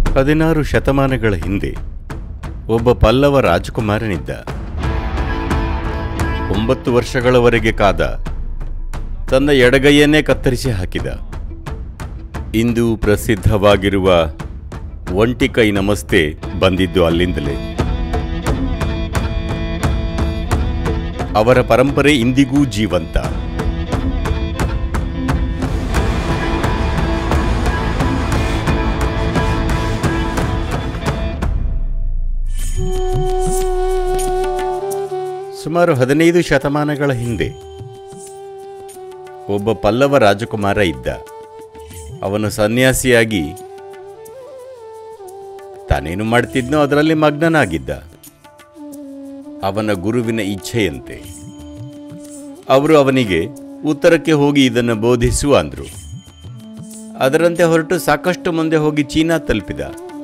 ಹದಿನಾರು ಶತಮಾನಗಳ ಹಿಂದೆ ಒಬ್ಬ ಪಲ್ಲವ ರಾಜಕುಮಾರನಿದ್ದ ಒಂಬತ್ತು ವರ್ಷಗಳವರೆಗೆ ಕಾದ ತನ್ನ ಎಡಗೈಯನ್ನೇ ಕತ್ತರಿಸಿ ಹಾಕಿದ ಇಂದು ಪ್ರಸಿದ್ಧವಾಗಿರುವ ಒಂಟಿ ಕೈ ನಮಸ್ತೆ ಬಂದಿದ್ದು ಅಲ್ಲಿಂದಲೇ ಅವರ ಪರಂಪರೆ ಇಂದಿಗೂ ಜೀವಂತ ಸುಮಾರು ಹದಿನೈದು ಶತಮಾನಗಳ ಹಿಂದೆ ಒಬ್ಬ ಪಲ್ಲವ ರಾಜಕುಮಾರ ಇದ್ದ ಅವನು ಸನ್ಯಾಸಿಯಾಗಿ ತಾನೇನು ಮಾಡ್ತಿದ್ನೋ ಅದರಲ್ಲಿ ಮಗ್ನನಾಗಿದ್ದ ಅವನ ಗುರುವಿನ ಇಚ್ಛೆಯಂತೆ ಅವರು ಅವನಿಗೆ ಉತ್ತರಕ್ಕೆ ಹೋಗಿ ಇದನ್ನು ಬೋಧಿಸು ಅಂದರು ಅದರಂತೆ ಹೊರಟು ಸಾಕಷ್ಟು ಮುಂದೆ ಹೋಗಿ ಚೀನಾ ತಲುಪಿದ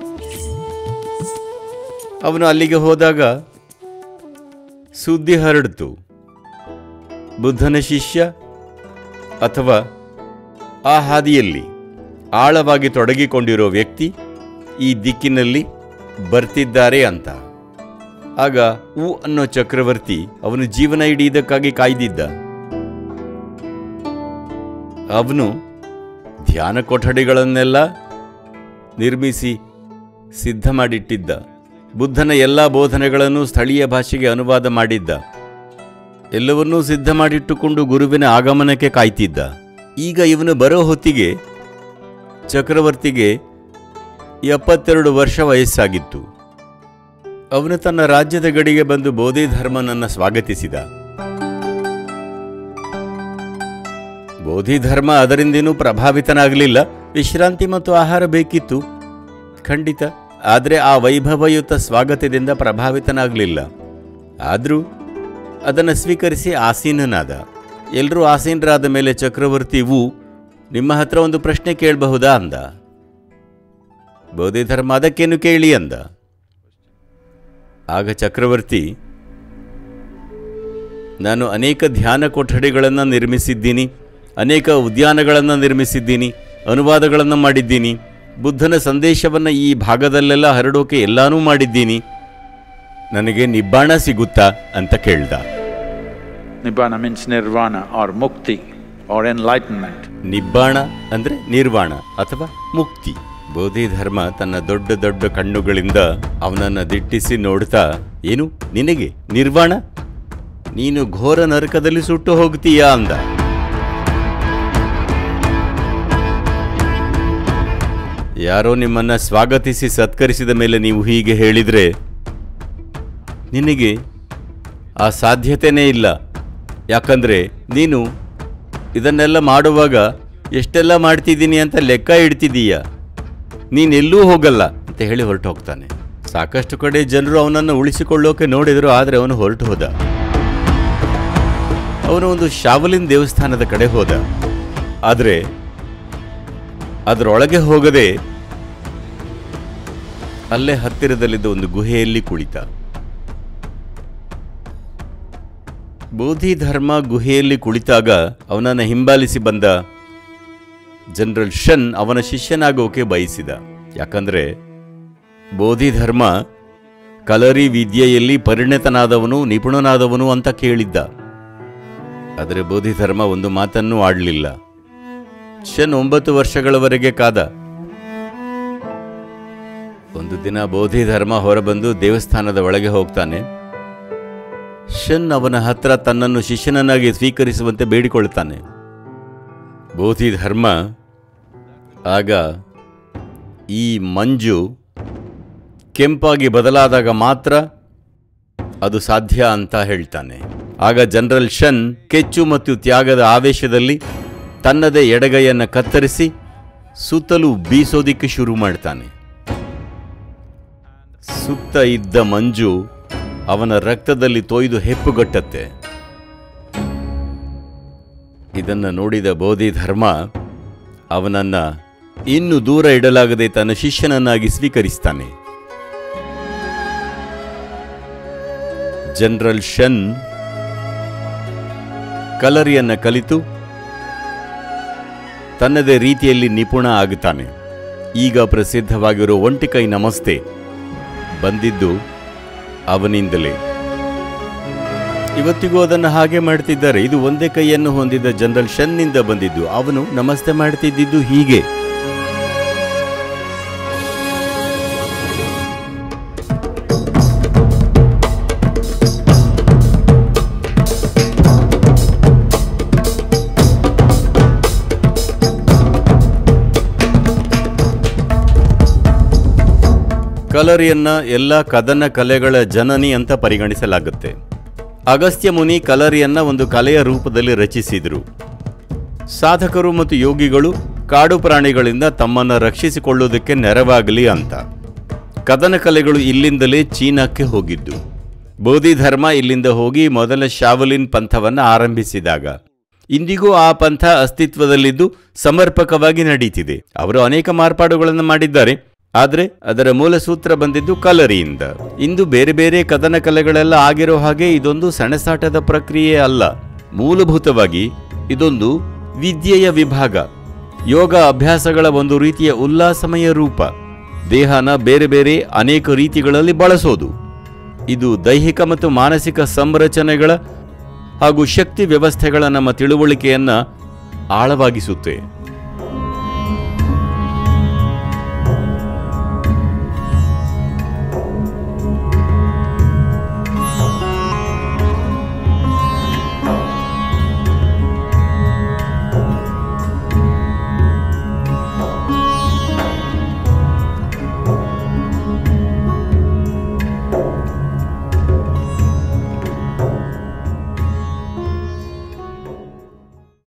ಅವನು ಅಲ್ಲಿಗೆ ಹೋದಾಗ ಸುದ್ದಿ ಹರಡಿತು ಬುದ್ಧನ ಶಿಷ್ಯ ಅಥವಾ ಆ ಹಾದಿಯಲ್ಲಿ ಆಳವಾಗಿ ತೊಡಗಿಕೊಂಡಿರೋ ವ್ಯಕ್ತಿ ಈ ದಿಕ್ಕಿನಲ್ಲಿ ಬರ್ತಿದ್ದಾರೆ ಅಂತ ಆಗ ಉ ಅನ್ನೋ ಚಕ್ರವರ್ತಿ ಅವನು ಜೀವನ ಇಡೀ ಇದಕ್ಕಾಗಿ ಕಾಯ್ದಿದ್ದ ಅವನು ಧ್ಯಾನ ಕೊಠಡಿಗಳನ್ನೆಲ್ಲ ನಿರ್ಮಿಸಿ ಸಿದ್ಧ ಮಾಡಿಟ್ಟಿದ್ದ ಬುದ್ಧನ ಎಲ್ಲ ಬೋಧನೆಗಳನ್ನು ಸ್ಥಳೀಯ ಭಾಷೆಗೆ ಅನುವಾದ ಮಾಡಿದ್ದ ಎಲ್ಲವನ್ನೂ ಸಿದ್ಧ ಮಾಡಿಟ್ಟುಕೊಂಡು ಗುರುವಿನ ಆಗಮನಕ್ಕೆ ಕಾಯ್ತಿದ್ದ ಈಗ ಇವನು ಬರೋ ಹೊತ್ತಿಗೆ ಚಕ್ರವರ್ತಿಗೆ ಎಪ್ಪತ್ತೆರಡು ವರ್ಷ ವಯಸ್ಸಾಗಿತ್ತು ಅವನು ತನ್ನ ರಾಜ್ಯದ ಗಡಿಗೆ ಬಂದು ಬೋಧಿಧರ್ಮನನ್ನ ಸ್ವಾಗತಿಸಿದ ಬೋಧಿಧರ್ಮ ಅದರಿಂದೇನೂ ಪ್ರಭಾವಿತನಾಗಲಿಲ್ಲ ವಿಶ್ರಾಂತಿ ಮತ್ತು ಆಹಾರ ಬೇಕಿತ್ತು ಖಂಡಿತ ಆದರೆ ಆ ವೈಭವಯುತ ಸ್ವಾಗತದಿಂದ ಪ್ರಭಾವಿತನಾಗಲಿಲ್ಲ ಆದರೂ ಅದನ್ನು ಸ್ವೀಕರಿಸಿ ಆಸೀನನಾದ ಎಲ್ಲರೂ ಆಸೀನರಾದ ಮೇಲೆ ಚಕ್ರವರ್ತಿವು ನಿಮ್ಮ ಹತ್ರ ಒಂದು ಪ್ರಶ್ನೆ ಕೇಳಬಹುದಾ ಅಂದ ಬೋಧಿಧರ್ಮ ಅದಕ್ಕೇನು ಕೇಳಿ ಅಂದ ಆಗ ಚಕ್ರವರ್ತಿ ನಾನು ಅನೇಕ ಧ್ಯಾನ ಕೊಠಡಿಗಳನ್ನು ನಿರ್ಮಿಸಿದ್ದೀನಿ ಅನೇಕ ಉದ್ಯಾನಗಳನ್ನು ನಿರ್ಮಿಸಿದ್ದೀನಿ ಅನುವಾದಗಳನ್ನು ಮಾಡಿದ್ದೀನಿ ಬುದ್ಧನ ಸಂದೇಶವನ್ನು ಈ ಭಾಗದಲ್ಲೆಲ್ಲ ಹರಡೋಕೆ ಎಲ್ಲಾನೂ ಮಾಡಿದ್ದೀನಿ ನನಗೆ ನಿಬ್ಬಾಣ ಸಿಗುತ್ತಾ ಅಂತ ಕೇಳ್ದ Nibbana means nirvana or mukti or enlightenment. ನಿಬ್ಬಾಣ ಅಂದ್ರೆ ನಿರ್ವಾಣ ಅಥವಾ ಮುಕ್ತಿ ಬೋಧಿಧರ್ಮ ತನ್ನ ದೊಡ್ಡ ದೊಡ್ಡ ಕಣ್ಣುಗಳಿಂದ ಅವನನ್ನ ದಿಟ್ಟಿಸಿ ನೋಡ್ತಾ ಏನು ನಿನಗೆ ನಿರ್ವಾಣ ನೀನು ಘೋರ ನರಕದಲ್ಲಿ ಸುಟ್ಟು ಹೋಗ್ತೀಯಾ ಅಂದ ಯಾರೋ ನಿಮ್ಮನ್ನ ಸ್ವಾಗತಿಸಿ ಸತ್ಕರಿಸಿದ ಮೇಲೆ ನೀವು ಹೀಗೆ ಹೇಳಿದ್ರೆ ನಿನಗೆ ಆ ಸಾಧ್ಯತೆನೇ ಇಲ್ಲ ಯಾಕಂದ್ರೆ ನೀನು ಇದನ್ನೆಲ್ಲ ಮಾಡುವಾಗ ಎಷ್ಟೆಲ್ಲ ಮಾಡ್ತಿದ್ದೀನಿ ಅಂತ ಲೆಕ್ಕ ಇಡ್ತಿದ್ದೀಯ ನೀನೆಲ್ಲೂ ಹೋಗಲ್ಲ ಅಂತ ಹೇಳಿ ಹೊರಟು ಹೋಗ್ತಾನೆ ಸಾಕಷ್ಟು ಕಡೆ ಜನರು ಅವನನ್ನು ಉಳಿಸಿಕೊಳ್ಳೋಕೆ ನೋಡಿದರು ಆದರೆ ಅವನು ಹೊರಟು ಹೋದ ಅವನು ಒಂದು ಶಾವಲಿನ್ ದೇವಸ್ಥಾನದ ಕಡೆ ಹೋದ ಆದರೆ ಅದರೊಳಗೆ ಹೋಗದೆ ಅಲ್ಲೇ ಹತ್ತಿರದಲ್ಲಿದ್ದ ಒಂದು ಗುಹೆಯಲ್ಲಿ ಕುಳಿತ ಬೋಧಿಧರ್ಮ ಗುಹೆಯಲ್ಲಿ ಕುಳಿತಾಗ ಅವನನ್ನು ಹಿಂಬಾಲಿಸಿ ಬಂದ ಜನರಲ್ ಷನ್ ಅವನ ಶಿಷ್ಯನಾಗೋಕೆ ಬಯಸಿದ ಯಾಕಂದ್ರೆ ಬೋಧಿಧರ್ಮ ಕಲರಿ ವಿದ್ಯೆಯಲ್ಲಿ ಪರಿಣತನಾದವನು ನಿಪುಣನಾದವನು ಅಂತ ಕೇಳಿದ್ದ ಆದರೆ ಬೋಧಿಧರ್ಮ ಒಂದು ಮಾತನ್ನೂ ಆಡಲಿಲ್ಲ ಷನ್ ಒಂಬತ್ತು ವರ್ಷಗಳವರೆಗೆ ಕಾದ ಒಂದು ದಿನ ಬೋಧಿಧರ್ಮ ಹೊರಬಂದು ದೇವಸ್ಥಾನದ ಒಳಗೆ ಹೋಗ್ತಾನೆ ಷನ್ ಅವನ ಹತ್ರ ತನ್ನನ್ನು ಶಿಷ್ಯನನ್ನಾಗಿ ಸ್ವೀಕರಿಸುವಂತೆ ಬೇಡಿಕೊಳ್ತಾನೆ ಬೋಧಿಧರ್ಮ ಆಗ ಈ ಮಂಜು ಕೆಂಪಾಗಿ ಬದಲಾದಾಗ ಮಾತ್ರ ಅದು ಸಾಧ್ಯ ಅಂತ ಹೇಳ್ತಾನೆ ಆಗ ಜನರಲ್ ಷನ್ ಕೆಚ್ಚು ಮತ್ತು ತ್ಯಾಗದ ಆವೇಶದಲ್ಲಿ ತನ್ನದೇ ಎಡಗೈಯನ್ನು ಕತ್ತರಿಸಿ ಸುತ್ತಲೂ ಬೀಸೋದಿಕ್ಕೆ ಶುರು ಮಾಡ್ತಾನೆ ಸುತ್ತ ಇದ್ದ ಮಂಜು ಅವನ ರಕ್ತದಲ್ಲಿ ತೊಯ್ದು ಹೆಪ್ಪುಗಟ್ಟತ್ತೆ ಇದನ್ನು ನೋಡಿದ ಬೋಧಿಧರ್ಮ ಅವನನ್ನ ಇನ್ನು ದೂರ ಇಡಲಾಗದೆ ತನ್ನ ಶಿಷ್ಯನನ್ನಾಗಿ ಸ್ವೀಕರಿಸ್ತಾನೆ ಜನರಲ್ ಷನ್ ಕಲರಿಯನ್ನ ಕಲಿತು ತನ್ನದೇ ರೀತಿಯಲ್ಲಿ ನಿಪುಣ ಆಗುತ್ತಾನೆ ಈಗ ಪ್ರಸಿದ್ಧವಾಗಿರೋ ಒಂಟಿಕೈ ನಮಸ್ತೆ ಬಂದಿದ್ದು ಅವನಿಂದಲೇ ಇವತ್ತಿಗೂ ಅದನ್ನು ಹಾಗೆ ಮಾಡ್ತಿದ್ದಾರೆ ಇದು ಒಂದೇ ಕೈಯನ್ನು ಹೊಂದಿದ್ದ ಜನರಲ್ ಶನ್ನಿಂದ ಬಂದಿದ್ದು ಅವನು ನಮಸ್ತೆ ಮಾಡ್ತಿದ್ದಿದ್ದು ಹೀಗೆ ಕಲರಿಯನ್ನ ಎಲ್ಲ ಕದನ ಕಲೆಗಳ ಜನನಿ ಅಂತ ಪರಿಗಣಿಸಲಾಗುತ್ತೆ ಅಗಸ್ತ್ಯ ಮುನಿ ಕಲರಿಯನ್ನ ಒಂದು ಕಲೆಯ ರೂಪದಲ್ಲಿ ರಚಿಸಿದರು ಸಾಧಕರು ಮತ್ತು ಯೋಗಿಗಳು ಕಾಡು ಪ್ರಾಣಿಗಳಿಂದ ತಮ್ಮನ್ನ ರಕ್ಷಿಸಿಕೊಳ್ಳುವುದಕ್ಕೆ ನೆರವಾಗಲಿ ಅಂತ ಕದನ ಕಲೆಗಳು ಇಲ್ಲಿಂದಲೇ ಚೀನಾಕ್ಕೆ ಹೋಗಿದ್ದು ಬೋಧಿ ಧರ್ಮ ಇಲ್ಲಿಂದ ಹೋಗಿ ಮೊದಲ ಶಾವಲಿನ್ ಪಂಥವನ್ನು ಆರಂಭಿಸಿದಾಗ ಇಂದಿಗೂ ಆ ಪಂಥ ಅಸ್ತಿತ್ವದಲ್ಲಿದ್ದು ಸಮರ್ಪಕವಾಗಿ ನಡೀತಿದೆ ಅವರು ಅನೇಕ ಮಾರ್ಪಾಡುಗಳನ್ನು ಮಾಡಿದ್ದಾರೆ ಆದರೆ ಅದರ ಮೂಲ ಸೂತ್ರ ಬಂದಿದ್ದು ಕಲರಿಯಿಂದ ಇಂದು ಬೇರೆ ಬೇರೆ ಕದನ ಕಲೆಗಳೆಲ್ಲ ಆಗಿರೋ ಹಾಗೆ ಇದೊಂದು ಸೆಣಸಾಟದ ಪ್ರಕ್ರಿಯೆ ಅಲ್ಲ ಮೂಲಭೂತವಾಗಿ ಇದೊಂದು ವಿದ್ಯೆಯ ವಿಭಾಗ ಯೋಗ ಅಭ್ಯಾಸಗಳ ಒಂದು ರೀತಿಯ ಉಲ್ಲಾಸಮಯ ರೂಪ ದೇಹನ ಬೇರೆ ಬೇರೆ ಅನೇಕ ರೀತಿಗಳಲ್ಲಿ ಬಳಸೋದು ಇದು ದೈಹಿಕ ಮತ್ತು ಮಾನಸಿಕ ಸಂರಚನೆಗಳ ಹಾಗೂ ಶಕ್ತಿ ವ್ಯವಸ್ಥೆಗಳ ನಮ್ಮ ತಿಳುವಳಿಕೆಯನ್ನ ಆಳವಾಗಿಸುತ್ತೆ